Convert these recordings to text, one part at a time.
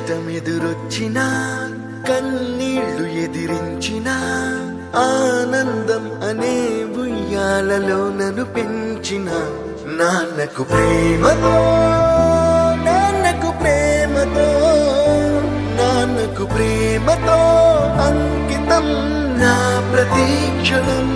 కష్టమెదురొచ్చిన కన్నీళ్లు ఎదిరించిన ఆనందం అనే ఉయ్యాలలో నన్ను పెంచిన నాన్నకు ప్రేమతో నాన్నకు ప్రేమతో నాన్నకు ప్రేమతో అంకితం నా ప్రతీక్షణం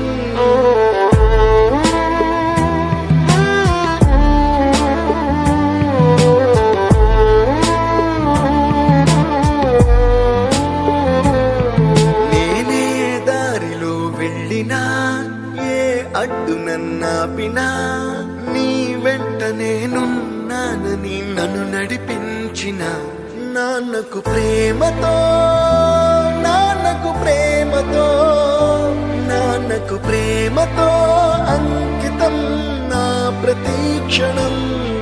నేనే దారిలో వెళ్ళినా ఏ అడ్డు నన్నాపినా నీ వెంట నేనున్నానని నన్ను నడిపించిన నాన్నకు ప్రేమతో నాన్నకు ప్రేమతో నాన్నకు ప్రేమతో అంకితం నా ప్రతీక్షణం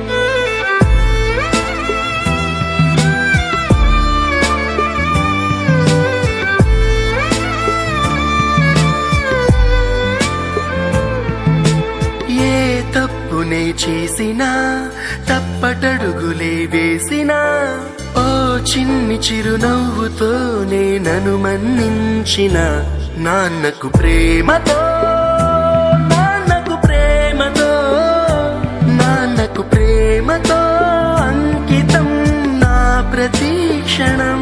ఏ తప్పునే చేసినా తప్పటడుగులే వేసినా ఓ చిన్ని చిరునవ్వుతోనే నన్ను మన్నించిన నాన్నకు ప్రేమతో నాన్నకు ప్రేమతో నాన్నకు ప్రేమతో అంకితం నా ప్రతీక్షణం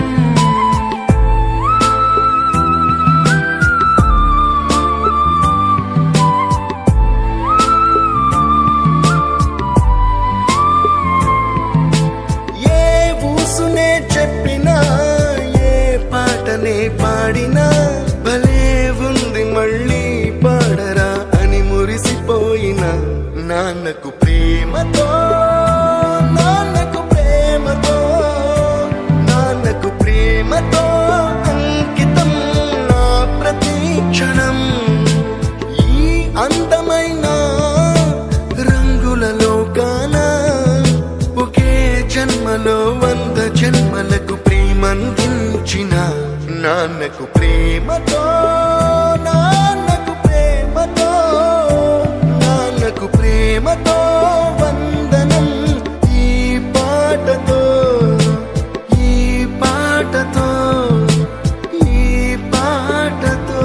ఏ ఊసునే చెప్పినా ఏ పాటనే పాడినా భలే ఉంది మళ్ళీ పాడరా అని మురిసిపోయిన నాన్నకు ప్రేమతో నాన్నకు ప్రేమతో నాన్నకు ప్రేమతో అంకితం నా ప్రతీక్షణం ఈ అందమైన రంగులలో కానా ఒకే జన్మలో వంద జన్మలకు ప్రేమందించిన నాన్నకు ప్రేమతో నాన్నకు ప్రేమతో నాన్నకు ప్రేమతో వందనం ఈ పాటతో ఈ పాటతో ఈ పాటతో